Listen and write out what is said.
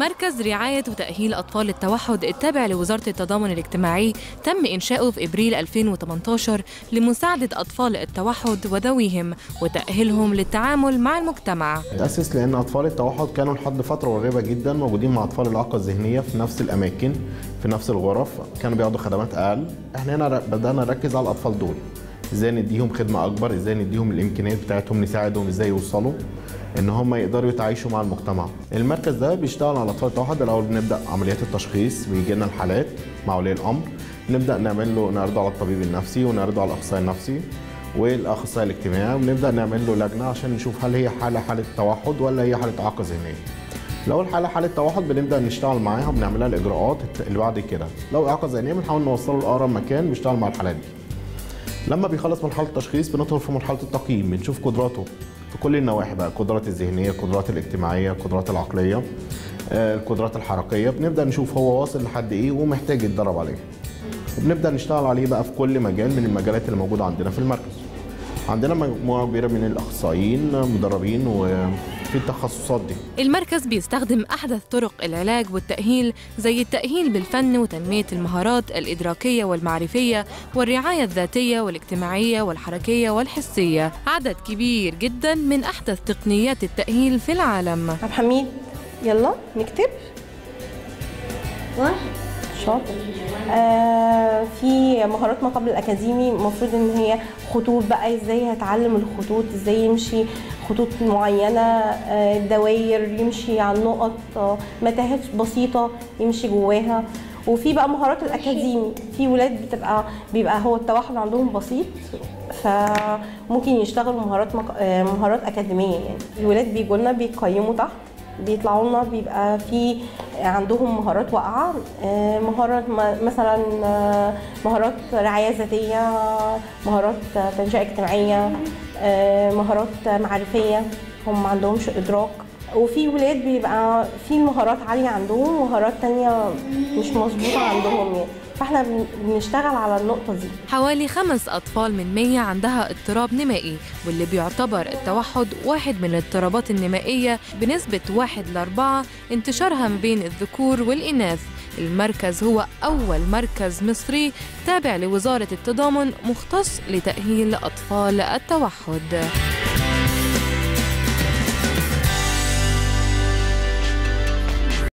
مركز رعاية وتأهيل أطفال التوحد التابع لوزارة التضامن الاجتماعي تم إنشاؤه في إبريل 2018 لمساعدة أطفال التوحد وذويهم وتأهيلهم للتعامل مع المجتمع تأسس لأن أطفال التوحد كانوا لحد فترة قريبة جدا موجودين مع أطفال الإعاقة الذهنية في نفس الأماكن في نفس الغرف كانوا بياخدوا خدمات أقل إحنا هنا بدأنا نركز على الأطفال دول ازاي نديهم خدمه اكبر ازاي نديهم الامكانيات بتاعتهم نساعدهم ازاي يوصلوا ان هم يقدروا يتعايشوا مع المجتمع المركز ده بيشتغل على اطفال التوحد الاول بنبدا عمليات التشخيص بيجي لنا الحالات مع ولي الامر نبدا نعمل له نعرضه على الطبيب النفسي ونعرضه على الاخصائي النفسي والاخصائي الاجتماعي وبنبدا نعمل له لجنه عشان نشوف هل هي حاله حاله توحد ولا هي حاله اعاقه ذهنيه لو الحاله حاله توحد بنبدا نشتغل معاها وبنعمل لها الاجراءات اللي بعد كده لو اعاقه ذهنيه بنحاول نوصله لاقرب مكان بيشتغل مع الحالات دي لما بيخلص مرحله التشخيص بندخل في مرحله التقييم بنشوف قدراته في كل النواحي بقى القدرات الذهنيه القدرات الاجتماعيه القدرات العقليه القدرات الحركيه بنبدا نشوف هو واصل لحد ايه ومحتاج يتدرب عليه وبنبدا نشتغل عليه بقى في كل مجال من المجالات اللي موجوده عندنا في المركز عندنا مجموعه كبيره من الاخصائيين مدربين وفي التخصصات دي المركز بيستخدم احدث طرق العلاج والتاهيل زي التاهيل بالفن وتنميه المهارات الادراكيه والمعرفيه والرعايه الذاتيه والاجتماعيه والحركيه والحسيه عدد كبير جدا من احدث تقنيات التاهيل في العالم عبد الحميد يلا نكتب واحد شاطر آه في مهارات ما قبل الاكاديمي المفروض ان هي خطوط بقى ازاي هتعلم الخطوط ازاي يمشي خطوط معينه آه دواير يمشي على النقط آه متاهات بسيطه يمشي جواها وفي بقى مهارات الاكاديمي في ولاد بتبقى بيبقى هو التوحد عندهم بسيط فممكن يشتغلوا مهارات مك... آه مهارات اكاديميه يعني الولاد بيجوا لنا بيقيموا تحت بيطلعوا لنا بيبقى في عندهم مهارات واقعه مهارات مثلا مهارات رعايه ذاتيه مهارات تنشئه اجتماعيه مهارات معرفيه هم ما عندهمش ادراك وفي ولاد بيبقى في مهارات عاليه عندهم ومهارات تانية مش مظبوطه عندهم يعني فاحنا بنشتغل على النقطة دي حوالي خمس أطفال من مية عندها اضطراب نمائي واللي بيعتبر التوحد واحد من الاضطرابات النمائية بنسبة واحد لأربعة انتشارها ما بين الذكور والإناث المركز هو أول مركز مصري تابع لوزارة التضامن مختص لتأهيل أطفال التوحد